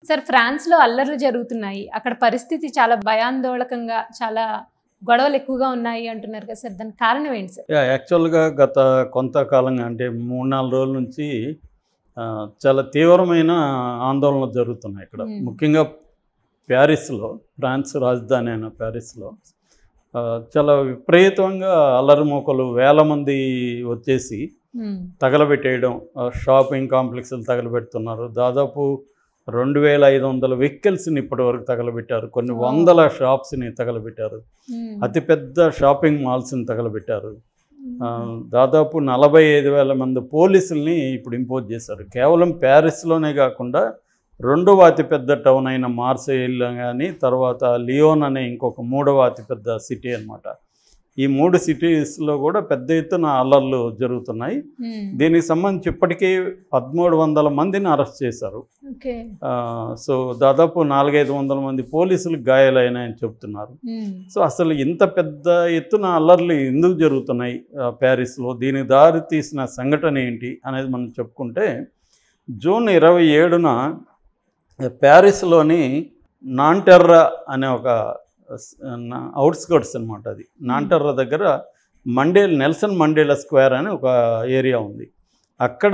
Sir France లో అల్లర్లు జరుగుతున్నాయి అక్కడ పరిస్థితి చాలా భయాందోళకంగా చాలా గొడవలు ఎక్కువగా ఉన్నాయి అంటున్నారు కదా సార్ దానికి కారణం ఏంటి సార్ యా యాక్చువల్గా గత కొంతకాలంగా అంటే మూడు నాలుగు రోజుల నుంచి ఆ, చాలా తీవ్రమైన ఆందోళనలు జరుగుతున్నాయి ఇక్కడ Hmm. ముఖ్యంగా ప్యారిస్లో ఫ్రాన్స్ రాజధాని అయిన ప్యారిస్లో ఆ, చాలా విపరీతంగా అల్లరి మోకలు వేల మంది వచ్చేసి ఉమ్, తగలబెట్టేయడం ఆ, షాపింగ్ కాంప్లెక్స్లు తగలబెడుతున్నారు దాదాపు రెండు వేల ఐదు వందల వెహికల్స్ని ఇప్పటివరకు తగలబెట్టారు కొన్ని Oh. వందల షాప్స్ని తగలబెట్టారు ఉమ్, అతిపెద్ద షాపింగ్ మాల్స్ని తగలబెట్టారు ఆ, దాదాపు నలభై ఐదు వేల మంది పోలీసుల్ని ఇప్పుడు ఇంపోజ్ చేశారు కేవలం ప్యారిస్లోనే కాకుండా రెండవ అతిపెద్ద టౌన్ అయిన మార్సెయిల్ కానీ తర్వాత లియోన్ అనే ఇంకొక మూడవ అతిపెద్ద సిటీ అన్నమాట ఈ మూడు సిటీస్లో కూడా పెద్ద ఎత్తున అల్లర్లు జరుగుతున్నాయి ఉమ్, దీనికి సంబంధించి ఇప్పటికీ పదమూడు వందల మందిని అరెస్ట్ చేశారు ఓకే ఆ, సో దాదాపు నాలుగైదు వందల మంది పోలీసులు గాయాలైనాయని చెప్తున్నారు ఉమ్, సో అసలు ఇంత పెద్ద ఎత్తున అల్లర్లు ఎందుకు జరుగుతున్నాయి ఆ, ప్యారిస్లో దీనికి దారి తీసిన సంఘటన ఏంటి అనేది మనం చెప్పుకుంటే జూన్ ఇరవై ఏడున ప్యారిస్లోని నాంటెర్రా అనే ఒక అవుట్స్కర్ట్స్ అనమాట అది నాంటెర్రా దగ్గర మండే నెల్సన్ మండేలా స్క్వేర్ అని ఒక ఏరియా ఉంది అక్కడ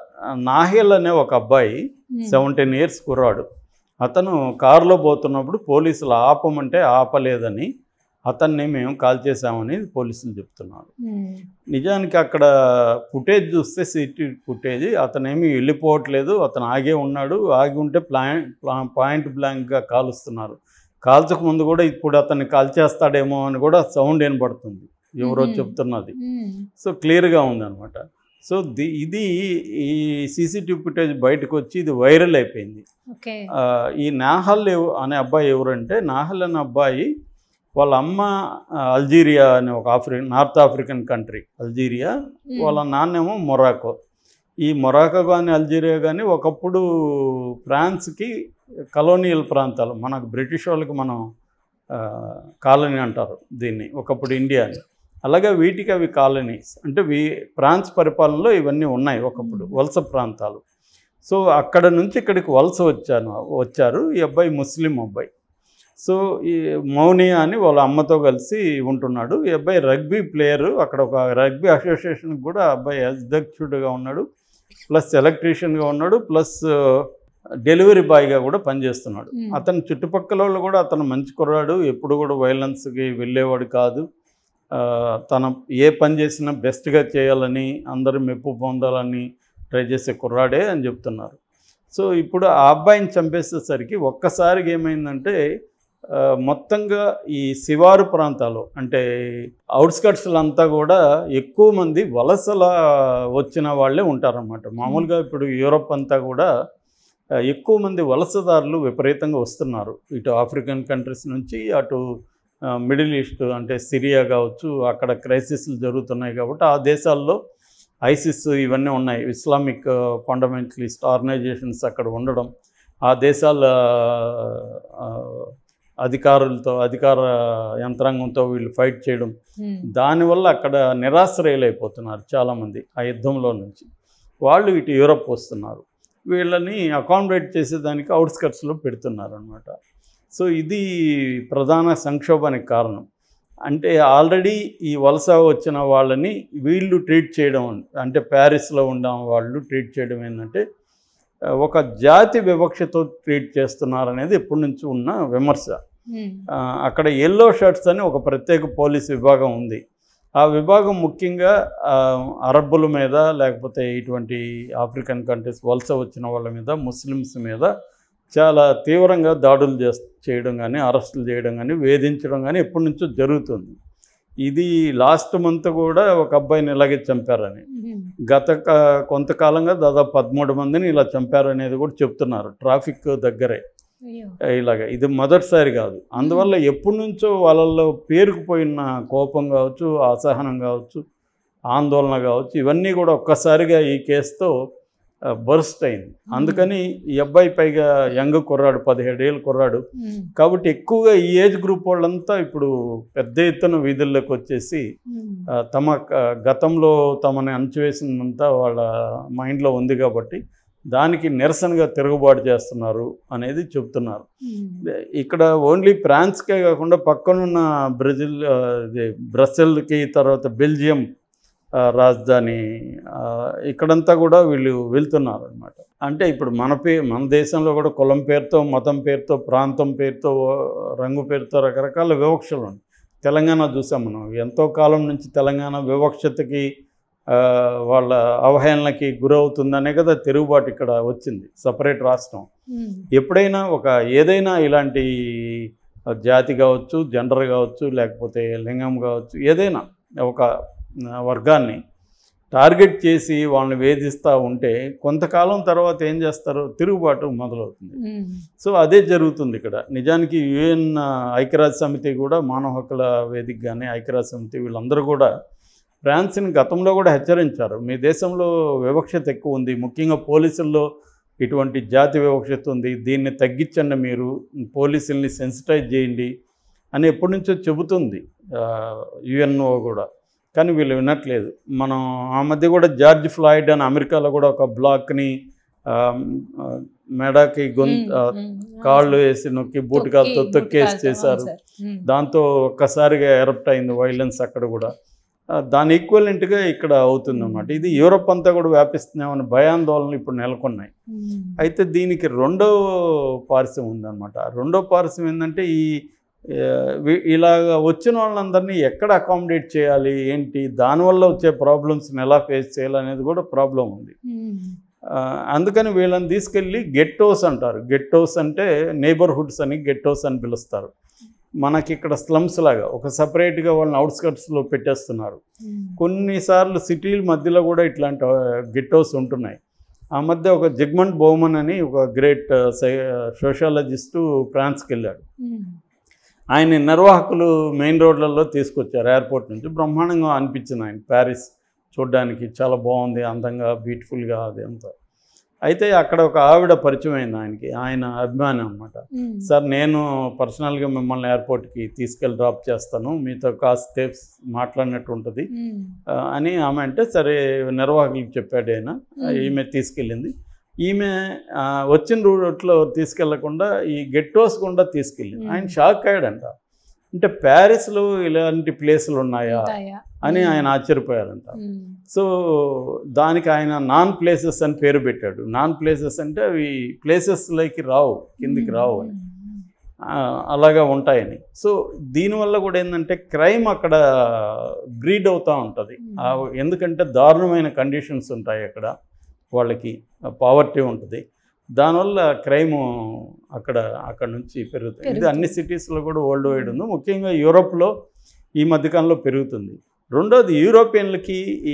నాహెల్ అనే ఒక అబ్బాయి ఉమ్, సెవెంటీన్ ఇయర్స్ కుర్రాడు అతను కారులో పోతున్నప్పుడు పోలీసులు ఆపమంటే ఆపలేదని అతన్ని మేము కాల్ చేశామని పోలీసులు చెప్తున్నారు ఉమ్, నిజానికి అక్కడ ఫుటేజ్ చూస్తే సిటీ ఫుటేజ్ అతనేమి వెళ్ళిపోవట్లేదు అతను ఆగే ఉన్నాడు ఆగి ఉంటే ప్లాన్ ప్లా- పాయింట్ బ్లాంక్గా కాలుస్తున్నారు కాల్చక ముందు కూడా ఇప్పుడు అతన్ని కాల్ చేస్తాడేమో అని కూడా సౌండ్ వినబడుతుంది ఎవరో Mhm. చెప్తున్నది ఉమ్, సో క్లియర్గా ఉందన్నమాట సో ది ఇది ఈ సీసీటీవీ ఫుటేజ్ బయటకు వచ్చి ఇది వైరల్ అయిపోయింది ఓకే ఆ, ఈ నాహల్ ఎవ- అనే అబ్బాయి ఎవరంటే నాహల్ అనే అబ్బాయి వాళ్ళ అమ్మ ఆ, అల్జీరియా అనే ఒక African north African country Algeria um, వాళ్ళ నాన్నేమో మొరాకో ఈ మొరాకో కానీ అల్జీరియా కానీ ఒకప్పుడు ఫ్రాన్స్కి కలోనియల్ ప్రాంతాలు మనకు బ్రిటిష్ వాళ్ళకి మనం ఆ, కాలనీ అంటారు దీన్ని ఒకప్పుడు ఇండియాని అలాగే వీటికి అవి కాలనీస్ అంటే వీ ఫ్రాన్స్ పరిపాలనలో ఇవన్నీ ఉన్నాయి ఒకప్పుడు వలస ప్రాంతాలు సో అక్కడ నుంచి ఇక్కడికి వలస వచ్చాను వచ్చారు ఈ అబ్బాయి ముస్లిం అబ్బాయి సో ఈ మౌని అని వాళ్ళ అమ్మతో కలిసి ఉంటున్నాడు ఈ అబ్బాయి రగ్బీ ప్లేయరు అక్కడ ఒక రగ్బీ అసోసియేషన్కి కూడా ఆ అబ్బాయి అధ్యక్షుడిగా ఉన్నాడు ప్లస్ ఎలక్ట్రీషియన్గా ఉన్నాడు ప్లస్ డెలివరీ బాయ్గా కూడా పనిచేస్తున్నాడు Hmm. అతని చుట్టుపక్కల వాళ్ళు కూడా అతను మంచి కుర్రాడు ఎప్పుడు కూడా వైలెన్స్కి వెళ్ళేవాడు కాదు ఆ, తన ఏ పని చేసినా బెస్ట్గా చేయాలని అందరూ మెప్పు పొందాలని ట్రై చేసే కుర్రాడే అని చెప్తున్నారు సో ఇప్పుడు ఆ అబ్బాయిని చంపేసేసరికి ఒక్కసారిగా ఏమైందంటే ఆ, మొత్తంగా ఈ శివారు ప్రాంతాలు అంటే అవుట్స్కట్స్లో అంతా కూడా ఎక్కువ మంది వలసల వచ్చిన వాళ్ళే ఉంటారన్నమాట మామూలుగా ఇప్పుడు యూరోప్ అంతా కూడా ఆ, ఎక్కువ మంది వలసదారులు విపరీతంగా వస్తున్నారు ఇటు ఆఫ్రికన్ కంట్రీస్ నుంచి అటు ఆ, మిడిల్ ఈస్ట్ అంటే సిరియా కావచ్చు అక్కడ క్రైసిస్లు జరుగుతున్నాయి కాబట్టి ఆ దేశాల్లో ఐసిస్ ఇవన్నీ ఉన్నాయి ఇస్లామిక్ ఫండమెంటలిస్ట్ ఆర్గనైజేషన్స్ అక్కడ ఉండడం ఆ దేశాల ఆ, అధికారులతో అధికార యంత్రాంగంతో వీళ్ళు ఫైట్ చేయడం ఉమ్, దానివల్ల అక్కడ నిరాశ్రయులైపోతున్నారు చాలామంది ఆ యుద్ధంలో నుంచి వాళ్ళు ఇటు యూరప్ వస్తున్నారు వీళ్ళని అకామిడేట్ చేసేదానికి అవుట్స్కట్స్లో పెడుతున్నారు అనమాట సో ఇది ప్రధాన సంక్షోభానికి కారణం అంటే ఆల్రెడీ ఈ వలస వచ్చిన వాళ్ళని వీళ్ళు ట్రీట్ చేయడం అంటే ప్యారిస్లో ఉన్న వాళ్ళు ట్రీట్ చేయడం ఏంటంటే ఆ, ఒక జాతి వివక్షతో ట్రీట్ చేస్తున్నారు అనేది ఎప్పటి నుంచి ఉన్న విమర్శ ఉమ్, ఆ, అక్కడ ఎల్లో షర్ట్స్ అని ఒక ప్రత్యేక పోలీస్ విభాగం ఉంది ఆ విభాగం ముఖ్యంగా ఆ, అరబ్బుల మీద లేకపోతే ఇటువంటి ఆఫ్రికన్ కంట్రీస్ వలస వచ్చిన వాళ్ళ మీద ముస్లిమ్స్ మీద చాలా తీవ్రంగా దాడులు చేస్ చేయడం కానీ అరెస్టులు చేయడం కానీ వేధించడం కానీ ఎప్పటి నుంచో జరుగుతుంది ఇది లాస్ట్ మంత్ కూడా ఒక అబ్బాయిని ఇలాగే చంపారని ఉమ్, గత క- కొంతకాలంగా దాదాపు పదమూడు మందిని ఇలా చంపారనేది కూడా చెప్తున్నారు ట్రాఫిక్ దగ్గరే అయ్యో ఇలాగ ఇది మొదటిసారి కాదు అందువల్ల ఎప్పటి నుంచో వాళ్ళల్లో పేరుకుపోయిన కోపం కావచ్చు అసహనం కావచ్చు ఆందోళన కావచ్చు ఇవన్నీ కూడా ఒక్కసారిగా ఈ కేసుతో బర్స్ట్ అయింది అందుకని ఈ అబ్బాయి పైగా యంగ్ కుర్రాడు పదిహేడేళ్ళు కుర్రాడు ఉమ్, కాబట్టి ఎక్కువగా ఈ ఏజ్ గ్రూప్ వాళ్ళంతా ఇప్పుడు పెద్ద ఎత్తున వీధుల్లోకి వచ్చేసి ఉమ్, ఆ, తమ క- గతంలో తమని అణచివేసిందంతా వాళ్ళ మైండ్లో ఉంది కాబట్టి దానికి నిరసనగా తిరుగుబాటు చేస్తున్నారు అనేది చెప్తున్నారు ఉమ్. ఇక్కడ ఓన్లీ ఫ్రాన్స్కే కాకుండా పక్కనున్న బ్రెజిల్ ఆ, ఇది బ్రసెల్కి తర్వాత బెల్జియం ఆ, రాజధాని ఆ, ఇక్కడంతా కూడా వీళ్ళు వెళ్తున్నారు అనమాట అంటే ఇప్పుడు మన పే మన దేశంలో కూడా కులం పేరుతో మతం పేరుతో ప్రాంతం పేరుతో రంగు పేరుతో రకరకాల వివక్షలు ఉన్నాయి తెలంగాణ చూసాం మనం ఎంతో కాలం నుంచి తెలంగాణ వివక్షతకి ఆ, వాళ్ళ అవహేళనకి గురవుతుందనే కదా తిరుగుబాటు ఇక్కడ వచ్చింది సపరేట్ రాష్ట్రం ఉమ్. ఎప్పుడైనా ఒక ఏదైనా ఇలాంటి జాతి కావచ్చు జెండర్ కావచ్చు లేకపోతే లింగం కావచ్చు ఏదైనా ఒక వర్గాన్ని టార్గెట్ చేసి వాళ్ళని వేధిస్తూ ఉంటే కొంతకాలం తర్వాత ఏం చేస్తారు తిరుగుబాటు మొదలవుతుంది ఉమ్. సో అదే జరుగుతుంది ఇక్కడ నిజానికి యుఎన్ ఐక్యరాజ్య సమితి కూడా మానవ హక్కుల వేదిక కానీ ఐక్యరాజ్య సమితి వీళ్ళందరూ కూడా ఫ్రాన్స్ని గతంలో కూడా హెచ్చరించారు మీ దేశంలో వివక్షత ఎక్కువ ఉంది ముఖ్యంగా పోలీసుల్లో ఇటువంటి జాతి వివక్షత ఉంది దీన్ని తగ్గించండి మీరు పోలీసుల్ని సెన్సిటైజ్ చేయండి అని ఎప్పటి నుంచో చెబుతుంది యుఎన్ఓ కూడా కానీ వీళ్ళు వినట్లేదు మనం ఆ మధ్య కూడా జార్జ్ ఫ్లాయిడ్ అని అమెరికాలో కూడా ఒక బ్లాక్ని ఆ, ఆ, మెడకి గొంతు ఆ, ఉమ్. ఉమ్. కాళ్ళు వేసి నొక్కి బూటకాలతో తొక్కి, తొక్కేసి బూటకాలతో, చేశారు అవును సార్. ఉమ్. దాంతో ఒక్కసారిగా ఎరప్ట్ అయింది వైలెన్స్ అక్కడ కూడా ఆ, దాని ఈక్వలెంట్గా ఇక్కడ అవుతుంది అన్నమాట ఇది యూరోప్ అంతా కూడా వ్యాపిస్తున్నామని భయాందోళనలు ఇప్పుడు నెలకొన్నాయి ఉమ్. అయితే దీనికి రెండో పార్శ్వం ఉందన్నమాట ఆ రెండో పార్శ్వం ఏంటంటే ఈ ఆ, వి- ఇలాగ వచ్చిన వాళ్ళందరినీ ఎక్కడ అకామిడేట్ చేయాలి ఏంటి దానివల్ల వచ్చే ప్రాబ్లమ్స్ని ఎలా ఫేస్ చేయాలి అనేది కూడా ప్రాబ్లం ఉంది ఉమ్. ఆ, అందుకని వీళ్ళని తీసుకెళ్ళి గెట్టోస్ అంటారు గెట్టోస్ అంటే నేబర్హుడ్స్ అని గెట్టోస్ అని పిలుస్తారు మనకి ఇక్కడ స్లమ్స్ లాగా ఒక సపరేట్గా వాళ్ళని అవుట్స్కట్స్లో పెట్టేస్తున్నారు ఉమ్. కొన్నిసార్లు సిటీల మధ్యలో కూడా ఇట్లాంటి గెట్టోస్ ఉంటున్నాయి ఆ మధ్య ఒక జిగ్మంట్ బౌమన్ అని ఒక గ్రేట్ సోషాలజిస్టు ఫ్రాన్స్కి వెళ్ళాడు ఉమ్. ఆయన నిర్వాహకులు మెయిన్ రోడ్లలో తీసుకొచ్చారు ఎయిర్పోర్ట్ నుంచి బ్రహ్మాండంగా అనిపించింది ఆయన ప్యారిస్ చూడడానికి చాలా బాగుంది అందంగా బ్యూటిఫుల్గా అది అంతా అయితే అక్కడ ఒక ఆవిడ పరిచయం అయింది ఆయనకి ఆయన అభిమాని అనమాట ఉమ్. సార్ నేను పర్సనల్గా మిమ్మల్ని ఎయిర్పోర్ట్కి తీసుకెళ్ళి డ్రాప్ చేస్తాను మీతో కాస్త మాట్లాడినట్టు ఉంటుంది ఉమ్. ఆ, అని ఆమె అంటే సరే నిర్వాహకులకు చెప్పాడు ఆయన మ్మ్. ఈమె తీసుకెళ్ళింది ఈమె ఆ, వచ్చిన రూట్లో తీసుకెళ్లకుండా ఈ గెట్టోస్ గుండా తీసుకెళ్ళింది మ్మ్. ఆయన షాక్ అయ్యాడంట అంటే ప్యారిస్లో ఇలాంటి ప్లేసులు ఉన్నాయా ఉంటాయా? అని ఉమ్. ఆయన ఆశ్చర్యపోయారంట ఉమ్. సో దానికి ఆయన నాన్ ప్లేసెస్ అని పేరు పెట్టాడు నాన్ ప్లేసెస్ అంటే అవి ప్లేసెస్లోకి రావు కిందికి రావు అని ఉమ్. ఆ, అలాగా ఉంటాయని సో దీనివల్ల కూడా ఏంటంటే క్రైమ్ అక్కడ బ్రీడ్ అవుతూ ఉంటుంది ఆ, ఎందుకంటే దారుణమైన కండిషన్స్ ఉంటాయి అక్కడ వాళ్ళకి పావర్టీ ఉంటుంది దానివల్ల క్రైమ్ అక్కడ అక్కడ నుంచి పెరుగుతుంది ఇది పెరుగుతుంది. అన్ని సిటీస్లో కూడా వరల్డ్ వైడ్ ఉంది ముఖ్యంగా యూరోప్లో ఈ మధ్యకాలంలో పెరుగుతుంది రెండోది యూరోపియన్లకి ఈ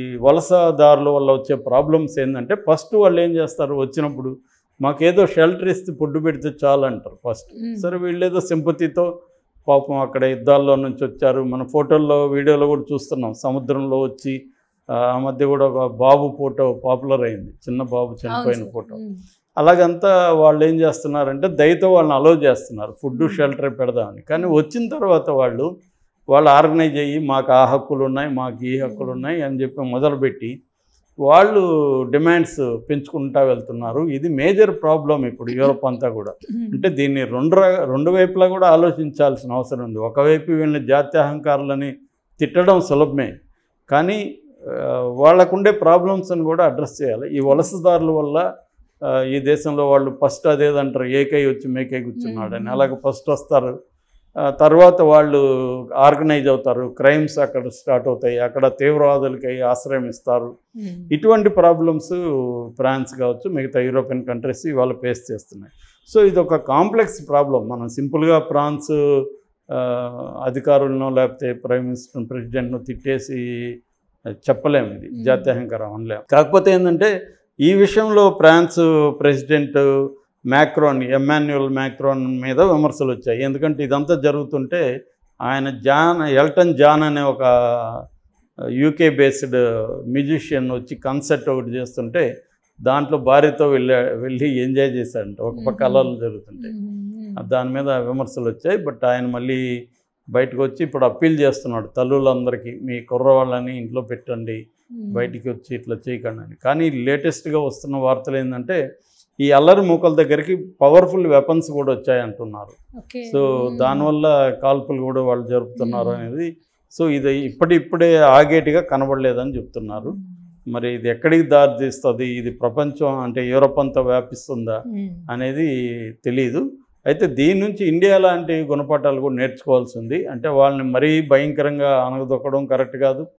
వలసదారుల వల్ల వచ్చే ప్రాబ్లమ్స్ ఏంటంటే ఫస్ట్ వాళ్ళు ఏం చేస్తారు వచ్చినప్పుడు మాకేదో షెల్టర్ ఇస్తే ఫుడ్ పెడితే చాలు అంటారు ఫస్ట్ ఉమ్. సరే వీళ్ళేదో సింపతితో పాపం అక్కడ యుద్ధాల్లో నుంచి వచ్చారు మన ఫోటోల్లో వీడియోలో కూడా చూస్తున్నాం సముద్రంలో వచ్చి ఆ ఆ మధ్య కూడా ఒక బాబు ఫోటో పాపులర్ అయింది చిన్న బాబు అవును చనిపోయిన సార్. ఫోటో ఉమ్. అలాగంతా వాళ్ళు ఏం చేస్తున్నారంటే దయతో వాళ్ళని అలో చేస్తున్నారు ఫుడ్ షెల్టర్ పెడదామని కానీ వచ్చిన తర్వాత వాళ్ళు వాళ్ళు ఆర్గనైజ్ అయ్యి మాకు ఆ హక్కులు ఉన్నాయి మాకు ఈ హక్కులు ఉన్నాయి అని చెప్పి మొదలుపెట్టి వాళ్ళు డిమాండ్స్ పెంచుకుంటా వెళ్తున్నారు ఇది మేజర్ ప్రాబ్లం ఇప్పుడు యూరోప్ అంతా కూడా ఉమ్. అంటే దీన్ని రెండు ర- రెండు వైపులా కూడా ఆలోచించాల్సిన అవసరం ఉంది ఒకవైపు వీళ్ళని జాత్యహంకారులని తిట్టడం సులభమే కానీ ఆ, వాళ్ళకుండే ప్రాబ్లమ్స్ని కూడా అడ్రస్ చేయాలి ఈ వలసదారుల వల్ల ఆ, ఈ దేశంలో వాళ్ళు ఫస్ట్ అదేదంటారు ఏకై వచ్చి మేకై కూర్చున్నాడని మ్మ్. అలాగే ఫస్ట్ వస్తారు ఆ, తర్వాత వాళ్ళు ఆర్గనైజ్ అవుతారు క్రైమ్స్ అక్కడ స్టార్ట్ అవుతాయి అక్కడ తీవ్రవాదులకి ఆశ్రయం ఇస్తారు ఉమ్. ఇటువంటి ప్రాబ్లమ్స్ ఫ్రాన్స్ కావచ్చు మిగతా యూరోపియన్ కంట్రీస్ ఇవాళ ఫేస్ చేస్తున్నాయి సో ఇది ఒక కాంప్లెక్స్ ప్రాబ్లం మనం సింపుల్గా ఫ్రాన్స్ ఆ, అధికారులను లేకపోతే ప్రైమ్ మినిస్టర్ ప్రెసిడెంట్ను తిట్టేసి చెప్పలేము ఇది Mm. జాత్యహంకారం అనలేము కాకపోతే ఏంటంటే ఈ విషయంలో France president Macron Emmanuel Macron మీద విమర్శలు వచ్చాయి ఎందుకంటే ఇదంతా జరుగుతుంటే ఆయన జాన్ ఎల్టన్ జాన్ అనే ఒక యూకే బేస్డ్ మ్యూజిషియన్ వచ్చి కన్సర్ట్ ఒకటి చేస్తుంటే దాంట్లో భార్యతో వెళ్ళా వెళ్ళి ఎంజాయ్ చేశాడంట ఒక పక్క Mhm. అలలు జరుగుతుంటాయి ఉమ్. దాని మీద విమర్శలు వచ్చాయి బట్ ఆయన మళ్ళీ బయటకు వచ్చి ఇప్పుడు అప్పీల్ చేస్తున్నాడు తల్లులందరికీ మీ కుర్రవాళ్ళని ఇంట్లో పెట్టండి ఉమ్. బయటికి వచ్చి ఇట్లా చేయకండి అని కానీ లేటెస్ట్గా వస్తున్న వార్తలు ఏంటంటే ఈ అల్లరి మూకల దగ్గరికి పవర్ఫుల్ వెపన్స్ కూడా వచ్చాయి అంటున్నారు ఓకే సో ఉమ్. దానివల్ల కాల్పులు కూడా వాళ్ళు జరుపుతున్నారు మ్మ్. అనేది సో ఇది ఇప్పటిప్పుడే ఆగేటిగా కనబడలేదని చెప్తున్నారు ఉమ్. మరి ఇది ఎక్కడికి దారి తీస్తుంది ఇది ప్రపంచం అంటే యూరప్ అంతా వ్యాపిస్తుందా ఉమ్. అనేది తెలియదు అయితే దీని నుంచి ఇండియా లాంటి గుణపాఠాలు కూడా నేర్చుకోవాల్సి ఉంది అంటే వాళ్ళని మరీ భయంకరంగా అనగదొక్కడం కరెక్ట్ కాదు